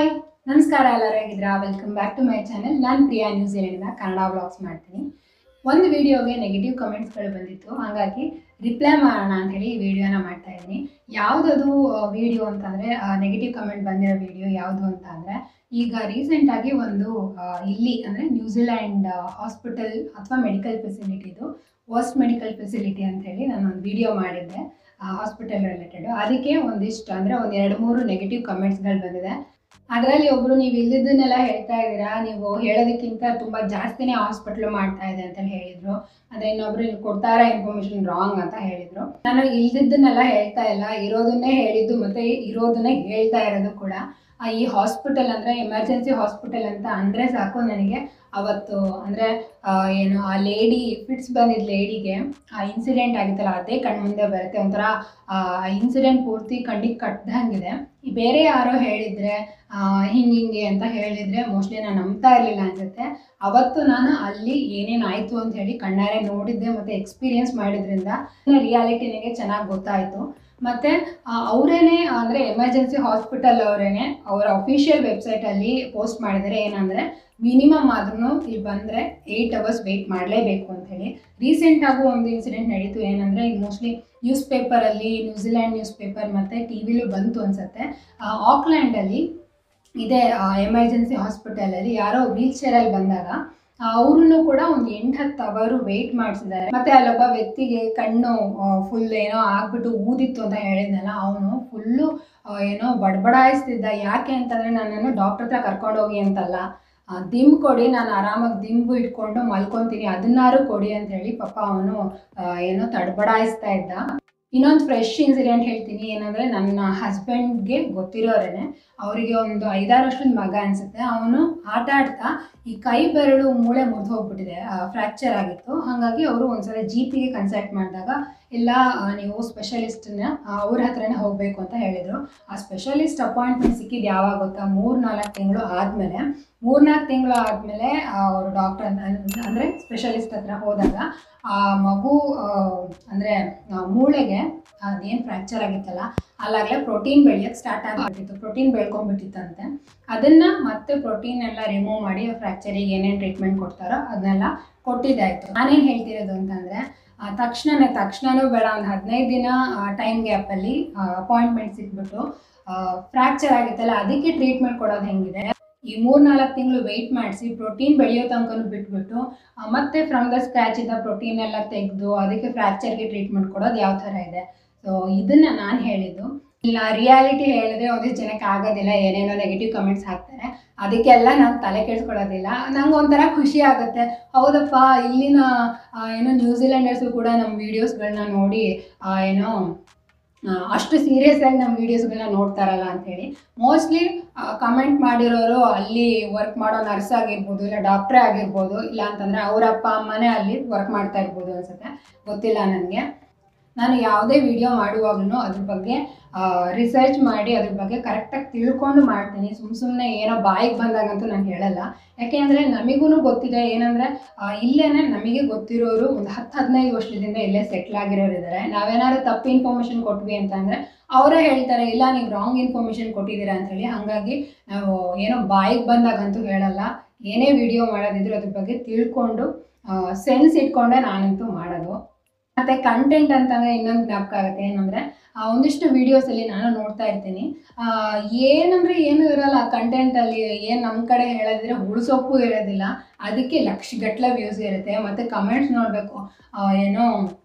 hi ನಮಸ್ಕಾರ ಎಲ್ಲರೂ ಹೇಗಿದ್ದೀರಾ welcome back to my channel ನಾನು ಪ್ರಿಯಾ ನ್ಯೂಜಿಲೆಂಡ್ನ ಕನ್ನಡ ವ್ಲಾಗ್ಸ್ ಮಾಡ್ತೀನಿ ಒಂದು ವಿಡಿಯೋಗೆ ನೆಗೆಟಿವ್ ಕಮೆಂಟ್ಸ್ಗಳು ಬಂದಿತ್ತು ಹಾಗಾಗಿ ರಿಪ್ಲೈ ಮಾಡೋಣ ಅಂತ ಹೇಳಿ ಈ ವಿಡಿಯೋನ ಮಾಡ್ತಾ ಇದ್ದೀನಿ ಯಾವುದದು ವಿಡಿಯೋ ಅಂತಂದರೆ ನೆಗೆಟಿವ್ ಕಮೆಂಟ್ ಬಂದಿರೋ ವಿಡಿಯೋ ಯಾವುದು ಅಂತ ಅಂದರೆ ಈಗ ರೀಸೆಂಟಾಗಿ ಒಂದು ಆ, ಇಲ್ಲಿ ಅಂದರೆ ನ್ಯೂಜಿಲ್ಯಾಂಡ್ ಹಾಸ್ಪಿಟಲ್ ಅಥವಾ ಮೆಡಿಕಲ್ ಫೆಸಿಲಿಟಿದು ವರ್ಸ್ಟ್ ಮೆಡಿಕಲ್ ಫೆಸಿಲಿಟಿ ಅಂತ ಹೇಳಿ ನಾನು ಒಂದು ವಿಡಿಯೋ ಮಾಡಿದ್ದೆ ಹಾಸ್ಪಿಟಲ್ ರಿಲೇಟೆಡ್ ಅದಕ್ಕೆ ಒಂದಿಷ್ಟು ಅಂದರೆ ಒಂದು ಎರಡು ಮೂರು ನೆಗೆಟಿವ್ ಕಮೆಂಟ್ಸ್ಗಳು ಬಂದಿದೆ ಅದರಲ್ಲಿ ಒಬ್ರು ನೀವು ಇಲ್ಲಿದ್ದನ್ನೆಲ್ಲ ಹೇಳ್ತಾ ಇದ್ದೀರಾ ನೀವು ಹೇಳೋದಕ್ಕಿಂತ ತುಂಬ ಜಾಸ್ತಿನೇ ಹಾಸ್ಪಿಟ್ಲ್ ಮಾಡ್ತಾ ಇದೆ ಅಂತ ಹೇಳಿದ್ರು ಅದೇ ಇನ್ನೊಬ್ರು ಇಲ್ಲಿ ಕೊಡ್ತಾರ ಇನ್ಫಾರ್ಮೇಶನ್ ರಾಂಗ್ ಅಂತ ಹೇಳಿದ್ರು ನಾನು ಇಲ್ದಿದ್ದನ್ನೆಲ್ಲ ಹೇಳ್ತಾ ಇಲ್ಲ ಇರೋದನ್ನೇ ಹೇಳಿದ್ದು ಮತ್ತೆ ಇರೋದನ್ನೇ ಹೇಳ್ತಾ ಇರೋದು ಕೂಡ ಆ, ಈ ಹಾಸ್ಪಿಟಲ್ ಅಂದರೆ ಎಮರ್ಜೆನ್ಸಿ ಹಾಸ್ಪಿಟಲ್ ಅಂತ ಅಂದರೆ ಸಾಕು ನನಗೆ ಅವತ್ತು ಅಂದರೆ ಏನು ಆ ಲೇಡಿ ಫಿಟ್ಸ್ ಬಂದಿದ್ದ ಲೇಡಿಗೆ ಆ ಇನ್ಸಿಡೆಂಟ್ ಆಗಿತ್ತಲ್ಲ ಅದೇ ಕಣ್ಮುಂದೆ ಬರುತ್ತೆ ಒಂಥರ ಆ ಇನ್ಸಿಡೆಂಟ್ ಪೂರ್ತಿ ಕಣ್ಣಿಗೆ ಕಟ್ಟದಂಗಿದೆ ಈ ಬೇರೆ ಯಾರೋ ಹೇಳಿದರೆ ಹಿಂಗೆ ಹಿಂಗೆ ಅಂತ ಹೇಳಿದರೆ ಮೋಸ್ಟ್ಲಿ ನಾನು ನಂಬ್ತಾ ಇರಲಿಲ್ಲ ಅನ್ಸುತ್ತೆ ಅವತ್ತು ನಾನು ಅಲ್ಲಿ ಏನೇನು ಆಯಿತು ಅಂತ ಹೇಳಿ ಕಣ್ಣಾರೆ ನೋಡಿದ್ದೆ ಮತ್ತು ಎಕ್ಸ್ಪೀರಿಯನ್ಸ್ ಮಾಡಿದ್ರಿಂದ ರಿಯಾಲಿಟಿ ನನಗೆ ಚೆನ್ನಾಗಿ ಗೊತ್ತಾಯಿತು ಮತ್ತು ಅವರೇನೆ ಅಂದರೆ ಎಮರ್ಜೆನ್ಸಿ ಹಾಸ್ಪಿಟಲ್ ಅವರೇನೆ ಅವರ ಅಫಿಷಿಯಲ್ ವೆಬ್ಸೈಟಲ್ಲಿ ಪೋಸ್ಟ್ ಮಾಡಿದರೆ ಏನಂದರೆ ಮಿನಿಮಮ್ ಆದ್ರೂ ಇಲ್ಲಿ ಬಂದರೆ ಏಯ್ಟ್ ಅವರ್ಸ್ ವೆಯ್ಟ್ ಮಾಡಲೇಬೇಕು ಅಂಥೇಳಿ ರೀಸೆಂಟಾಗೂ ಒಂದು ಇನ್ಸಿಡೆಂಟ್ ನಡೀತು ಏನಂದರೆ ಈಗ ಮೋಸ್ಟ್ಲಿ ನ್ಯೂಸ್ ಪೇಪರಲ್ಲಿ ನ್ಯೂಜಿಲ್ಯಾಂಡ್ ನ್ಯೂಸ್ ಪೇಪರ್ ಮತ್ತು ಟಿ ವಿಲೂ ಬಂತು ಅನಿಸುತ್ತೆ ಆಕ್ಲ್ಯಾಂಡಲ್ಲಿ ಇದೇ ಎಮರ್ಜೆನ್ಸಿ ಹಾಸ್ಪಿಟಲಲ್ಲಿ ಯಾರೋ ವೀಲ್ ಚೇರಲ್ಲಿ ಬಂದಾಗ ಅವ್ರೂ ಕೂಡ ಒಂದು ಎಂಟು ಹತ್ತು ಅವರು ವೆಯ್ಟ್ ಮಾಡಿಸಿದ್ದಾರೆ ಮತ್ತೆ ಅಲ್ಲೊಬ್ಬ ವ್ಯಕ್ತಿಗೆ ಕಣ್ಣು ಫುಲ್ ಏನೋ ಆಗ್ಬಿಟ್ಟು ಊದಿತ್ತು ಅಂತ ಹೇಳಿದ್ನಲ್ಲ ಅವನು ಫುಲ್ಲು ಏನೋ ಬಡಬಡಾಯಿಸ್ತಿದ್ದ ಯಾಕೆ ಅಂತಂದರೆ ನನ್ನನ್ನು ಡಾಕ್ಟರ್ ಹತ್ರ ಕರ್ಕೊಂಡೋಗಿ ಅಂತಲ್ಲ ಆ, ದಿಂಬು ಕೊಡಿ ನಾನು ಆರಾಮಾಗಿ ದಿಂಬು ಇಟ್ಕೊಂಡು ಮಲ್ಕೊತೀನಿ ಅದನ್ನಾರು ಕೊಡಿ ಅಂತ ಹೇಳಿ ಪಾಪ ಅವನು ಏನೋ ತಡಬಡಾಯಿಸ್ತಾ ಇದ್ದ ಇನ್ನೊಂದು ಫ್ರೆಶ್ ಇನ್ಸಿಡೆಂಟ್ ಹೇಳ್ತೀನಿ ಏನಂದರೆ ನನ್ನ ಹಸ್ಬೆಂಡ್ಗೆ ಗೊತ್ತಿರೋರೇನೆ ಅವರಿಗೆ ಒಂದು ಐದಾರು ವರ್ಷದ ಮಗ ಅನಿಸುತ್ತೆ ಅವನು ಆಟ ಆಡ್ತಾ ಈ ಕೈ ಬೆರಳು ಮೂಳೆ ಮುರಿದು ಹೋಗ್ಬಿಟ್ಟಿದೆ ಫ್ರ್ಯಾಕ್ಚರ್ ಆಗಿತ್ತು ಹಾಗಾಗಿ ಅವರು ಒಂದ್ಸಲ ಜಿ ಪಿಗೆ ಕನ್ಸಲ್ಟ್ ಮಾಡಿದಾಗ ಇಲ್ಲ ಆ, ನೀವು ಸ್ಪೆಷಲಿಸ್ಟನ್ನ ಅವ್ರ ಹತ್ರನೇ ಹೋಗಬೇಕು ಅಂತ ಹೇಳಿದರು ಆ ಸ್ಪೆಷಲಿಸ್ಟ್ ಅಪಾಯಿಂಟ್ಮೆಂಟ್ ಸಿಕ್ಕಿದ್ದು ಯಾವಾಗ ಗೊತ್ತಾ ಮೂರು ನಾಲ್ಕು ತಿಂಗಳು ಆದಮೇಲೆ ಮೂರ್ನಾಲ್ಕು ತಿಂಗಳು ಆದಮೇಲೆ ಅವರು ಡಾಕ್ಟರ್ ಅಂದರೆ ಸ್ಪೆಷಲಿಸ್ಟ್ ಹತ್ರ ಹೋದಾಗ ಆ ಮಗು ಅಂದರೆ ಮೂಳೆಗೆ ಅದೇನು ಫ್ರ್ಯಾಕ್ಚರ್ ಆಗಿತ್ತಲ್ಲ ಅಲ್ಲಾಗಲೇ ಪ್ರೋಟೀನ್ ಬೆಳೆಯೋಕ್ಕೆ ಸ್ಟಾರ್ಟ್ ಆಗಿಬಿಟ್ಟಿತ್ತು ಪ್ರೋಟೀನ್ ಬೆಳ್ಕೊಂಡ್ಬಿಟ್ಟಿತ್ತಂತೆ ಅದನ್ನು ಮತ್ತೆ ಪ್ರೋಟೀನ್ ಎಲ್ಲ ರಿಮೂವ್ ಮಾಡಿ ಫ್ರ್ಯಾಕ್ಚರಿಗೆ ಏನೇನು ಟ್ರೀಟ್ಮೆಂಟ್ ಕೊಡ್ತಾರೋ ಅದನ್ನೆಲ್ಲ ಕೊಟ್ಟಿದ್ದಾಯಿತು ನಾನೇನು ಹೇಳ್ತಿರೋದು ಅಂತಂದರೆ ತಕ್ಷಣನೇ ತಕ್ಷಣನೂ ಬೇಡ ಒಂದು ಹದಿನೈದು ದಿನ ಟೈಮ್ ಗ್ಯಾಪಲ್ಲಿ ಅಪಾಯಿಂಟ್ಮೆಂಟ್ ಸಿಕ್ಬಿಟ್ಟು ಫ್ರ್ಯಾಕ್ಚರ್ ಆಗಿತ್ತಲ್ಲ ಅದಕ್ಕೆ ಟ್ರೀಟ್ಮೆಂಟ್ ಕೊಡೋದು ಹೆಂಗಿದೆ ಈ ಮೂರ್ನಾಲ್ಕು ತಿಂಗಳು ವೆಯ್ಟ್ ಮಾಡಿಸಿ ಪ್ರೋಟೀನ್ ಬೆಳೆಯೋ ತನಕನೂ ಬಿಟ್ಬಿಟ್ಟು ಆ, ಮತ್ತೆ ಫ್ರಮ್ ದ ಸ್ಕ್ರ್ಯಾಚಿಂದ ಪ್ರೋಟೀನ್ ಎಲ್ಲ ತೆಗೆದು ಅದಕ್ಕೆ ಫ್ರ್ಯಾಕ್ಚರ್ಗೆ ಟ್ರೀಟ್ಮೆಂಟ್ ಕೊಡೋದು ಯಾವ ಥರ ಇದೆ ಸೊ ಇದನ್ನು ನಾನು ಹೇಳಿದ್ದು ಇಲ್ಲ ರಿಯಾಲಿಟಿ ಹೇಳಿದ್ರೆ ಒಂದಿಷ್ಟು ಜನಕ್ಕೆ ಆಗೋದಿಲ್ಲ ಏನೇನೋ ನೆಗೆಟಿವ್ ಕಮೆಂಟ್ಸ್ ಹಾಕ್ತಾರೆ ಅದಕ್ಕೆಲ್ಲ ನಾನು ತಲೆ ಕೆಡಿಸ್ಕೊಳ್ಳೋದಿಲ್ಲ ನಂಗೆ ಒಂಥರ ಖುಷಿ ಆಗುತ್ತೆ ಹೌದಪ್ಪ ಇಲ್ಲಿನ ಆ, ಏನೋ ನ್ಯೂಜಿಲೆಂಡರ್ಸು ಕೂಡ ನಮ್ಮ ವೀಡಿಯೋಸ್ಗಳನ್ನ ನೋಡಿ ಆ, ಏನೋ ಆ, ಅಷ್ಟು ಸೀರಿಯಸ್ ಆಗಿ ನಮ್ಮ ವೀಡಿಯೋಸ್ಗಳನ್ನ ನೋಡ್ತಾರಲ್ಲ ಅಂಥೇಳಿ ಮೋಸ್ಟ್ಲಿ ಕಮೆಂಟ್ ಮಾಡಿರೋರು ಅಲ್ಲಿ ವರ್ಕ್ ಮಾಡೋ ನರ್ಸ್ ಆಗಿರ್ಬೋದು ಇಲ್ಲ ಡಾಕ್ಟ್ರೇ ಆಗಿರ್ಬೋದು ಇಲ್ಲ ಅಂತಂದರೆ ಅವ್ರ ಅಪ್ಪ ಅಮ್ಮನೇ ಅಲ್ಲಿ ವರ್ಕ್ ಮಾಡ್ತಾ ಇರ್ಬೋದು ಅನ್ಸುತ್ತೆ ಗೊತ್ತಿಲ್ಲ ನನಗೆ ನಾನು ಯಾವುದೇ ವಿಡಿಯೋ ಮಾಡುವಾಗಲೂ ಅದ್ರ ಬಗ್ಗೆ ರಿಸರ್ಚ್ ಮಾಡಿ ಅದ್ರ ಬಗ್ಗೆ ಕರೆಕ್ಟಾಗಿ ತಿಳ್ಕೊಂಡು ಮಾಡ್ತೀನಿ ಸುಮ್ಮ ಸುಮ್ಮನೆ ಏನೋ ಬಾಯಿಗೆ ಬಂದಾಗಂತೂ ನಾನು ಹೇಳಲ್ಲ ಯಾಕೆಂದರೆ ನಮಗೂ ಗೊತ್ತಿದೆ ಏನಂದರೆ ಇಲ್ಲೇನೆ ನಮಗೆ ಗೊತ್ತಿರೋರು ಒಂದು ಹತ್ತು ಹದಿನೈದು ವರ್ಷದಿಂದ ಇಲ್ಲೇ ಸೆಟ್ಲ್ ಆಗಿರೋರು ಇದ್ದಾರೆ ನಾವೇನಾದ್ರು ತಪ್ಪು ಇನ್ಫಾರ್ಮೇಷನ್ ಕೊಟ್ವಿ ಅಂತಂದರೆ ಅವರೇ ಹೇಳ್ತಾರೆ ಇಲ್ಲ ನೀವು ರಾಂಗ್ ಇನ್ಫಾರ್ಮೇಷನ್ ಕೊಟ್ಟಿದ್ದೀರಾ ಅಂತೇಳಿ ಹಾಗಾಗಿ ನಾವು ಏನೋ ಬಾಯಿಗೆ ಬಂದಾಗಂತೂ ಹೇಳಲ್ಲ ಏನೇ ವಿಡಿಯೋ ಮಾಡೋದಿದ್ರು ಅದ್ರ ಬಗ್ಗೆ ತಿಳ್ಕೊಂಡು ಸೆನ್ಸ್ ಇಟ್ಕೊಂಡೆ ನಾನಂತೂ ಮಾಡೋದು ಮತ್ತು ಕಂಟೆಂಟ್ ಅಂತಂದರೆ ಇನ್ನೊಂದು ಜ್ಞಾಪಕ ಆಗುತ್ತೆ ಏನಂದರೆ ಒಂದಿಷ್ಟು ವೀಡಿಯೋಸಲ್ಲಿ ನಾನು ನೋಡ್ತಾ ಇರ್ತೀನಿ ಆ, ಏನಂದರೆ ಏನು ಇರಲ್ಲ ಕಂಟೆಂಟಲ್ಲಿ ಏನು ನಮ್ಮ ಕಡೆ ಹೇಳೋದಿದ್ರೆ ಹುಳ್ಸೊಪ್ಪು ಇರೋದಿಲ್ಲ ಅದಕ್ಕೆ ಲಕ್ಷಗಟ್ಟಲೆ ವ್ಯೂಸ್ ಇರುತ್ತೆ ಮತ್ತು ಕಮೆಂಟ್ಸ್ ನೋಡಬೇಕು ಏನೋ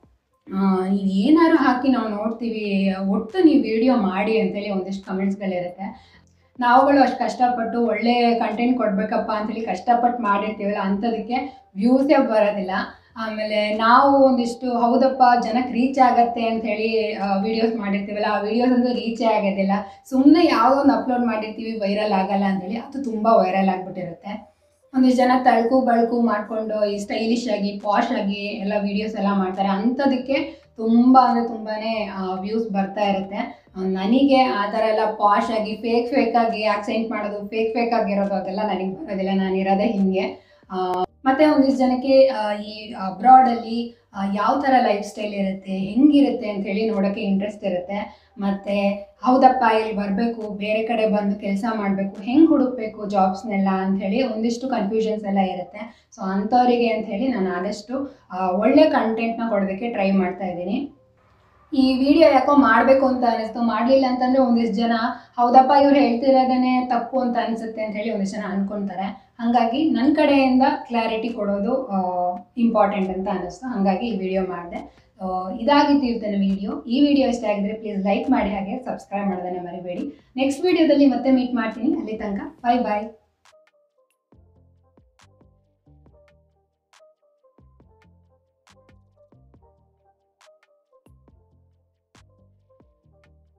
ಆ, ನೀವು ಏನಾದ್ರು ಹಾಕಿ ನಾವು ನೋಡ್ತೀವಿ ಒಟ್ಟು ನೀವು ವಿಡಿಯೋ ಮಾಡಿ ಅಂತೇಳಿ ಒಂದಿಷ್ಟು ಕಮೆಂಟ್ಸ್ಗಳಿರುತ್ತೆ ನಾವುಗಳು ಅಷ್ಟು ಕಷ್ಟಪಟ್ಟು ಒಳ್ಳೆ ಕಂಟೆಂಟ್ ಕೊಡಬೇಕಪ್ಪ ಅಂತೇಳಿ ಕಷ್ಟಪಟ್ಟು ಮಾಡಿರ್ತೀವಲ್ಲ ಅಂಥದಕ್ಕೆ ವ್ಯೂಸೇ ಬರೋದಿಲ್ಲ ಆಮೇಲೆ ನಾವು ಒಂದಿಷ್ಟು ಹೌದಪ್ಪ ಜನಕ್ಕೆ ರೀಚ್ ಆಗತ್ತೆ ಅಂತ ಹೇಳಿ ವಿಡಿಯೋಸ್ ಮಾಡಿರ್ತೀವಲ್ಲ ಆ ವಿಡಿಯೋಸ್ ಅಂತೂ ರೀಚೇ ಆಗೋದಿಲ್ಲ ಸುಮ್ಮನೆ ಯಾವುದೋ ಒಂದು ಅಪ್ಲೋಡ್ ಮಾಡಿರ್ತೀವಿ ವೈರಲ್ ಆಗಲ್ಲ ಅಂತೇಳಿ ಅದು ತುಂಬ ವೈರಲ್ ಆಗಿಬಿಟ್ಟಿರುತ್ತೆ ಒಂದಿಷ್ಟು ಜನ ತಳ್ಕು ಬಳ್ಕು ಮಾಡಿಕೊಂಡು ಈ ಸ್ಟೈಲಿಶ್ ಆಗಿ ಪಾಶ್ ಆಗಿ ಎಲ್ಲ ವೀಡಿಯೋಸ್ ಎಲ್ಲ ಮಾಡ್ತಾರೆ ಅಂಥದಕ್ಕೆ ತುಂಬ ಅಂದರೆ ತುಂಬಾ ವ್ಯೂಸ್ ಬರ್ತಾ ಇರುತ್ತೆ ಆ, ನನಗೆ ಆ ಥರ ಎಲ್ಲ ಪಾಶ್ ಆಗಿ ಫೇಕ್ ಫೇಕ್ ಆಗಿ ಆಕ್ಸೆಂಟ್ ಮಾಡೋದು ಫೇಕ್ ಫೇಕ್ ಆಗಿರೋದು ಅದೆಲ್ಲ ನನಗೆ ಬರೋದಿಲ್ಲ ನಾನು ಇರೋದೇ ಹಿಂಗೆ ಮತ್ತು ಒಂದಿಷ್ಟು ಜನಕ್ಕೆ ಆ, ಈ ಅಬ್ರಾಡಲ್ಲಿ ಯಾವ ಥರ ಲೈಫ್ ಸ್ಟೈಲ್ ಇರುತ್ತೆ ಹೆಂಗಿರುತ್ತೆ ಅಂತ ಹೇಳಿ ನೋಡೋಕ್ಕೆ ಇಂಟ್ರೆಸ್ಟ್ ಇರುತ್ತೆ ಮತ್ತು ಹೌದಪ್ಪ ಇಲ್ಲಿ ಬರಬೇಕು ಬೇರೆ ಕಡೆ ಬಂದು ಕೆಲಸ ಮಾಡಬೇಕು ಹೆಂಗೆ ಹುಡುಕ್ಬೇಕು ಜಾಬ್ಸ್ನೆಲ್ಲ ಅಂಥೇಳಿ ಒಂದಿಷ್ಟು ಕನ್ಫ್ಯೂಷನ್ಸ್ ಎಲ್ಲ ಇರುತ್ತೆ ಸೊ ಅಂಥವರಿಗೆ ಅಂಥೇಳಿ ನಾನು ಆದಷ್ಟು ಆ, ಒಳ್ಳೆ ಕಂಟೆಂಟ್ನ ಕೊಡೋದಕ್ಕೆ ಟ್ರೈ ಮಾಡ್ತಾ ಇದ್ದೀನಿ ಈ ವಿಡಿಯೋ ಯಾಕೋ ಮಾಡಬೇಕು ಅಂತ ಅನಿಸ್ತು ಮಾಡಲಿಲ್ಲ ಅಂತಂದರೆ ಒಂದಿಷ್ಟು ಜನ ಹೌದಪ್ಪ ಇವ್ರು ಹೇಳ್ತಿರೋದೇ ತಪ್ಪು ಅಂತ ಅನಿಸುತ್ತೆ ಅಂತ ಹೇಳಿ ಒಂದಿಷ್ಟು ಜನ ಅನ್ಕೊಂತಾರೆ ಹಾಗಾಗಿ ನನ್ನ ಕಡೆಯಿಂದ ಕ್ಲಾರಿಟಿ ಕೊಡೋದು ಇಂಪಾರ್ಟೆಂಟ್ ಅಂತ ಅನ್ನಿಸ್ತು ಹಾಗಾಗಿ ಈ ವಿಡಿಯೋ ಮಾಡಿದೆ ಇದಾಗಿತ್ತು ಇವತ್ತಿನ ವಿಡಿಯೋ ಈ ವಿಡಿಯೋ ಇಷ್ಟ ಆಗಿದ್ರೆ ಪ್ಲೀಸ್ ಲೈಕ್ ಮಾಡಿ ಹಾಗೆ ಸಬ್ಸ್ಕ್ರೈಬ್ ಮಾಡೋದನ್ನ ಮರಿಬೇಡಿ ನೆಕ್ಸ್ಟ್ ವಿಡಿಯೋದಲ್ಲಿ ಮತ್ತೆ ಮೀಟ್ ಮಾಡ್ತೀನಿ ಅಲ್ಲಿ ತನಕ ಬಾಯ್ ಬಾಯ್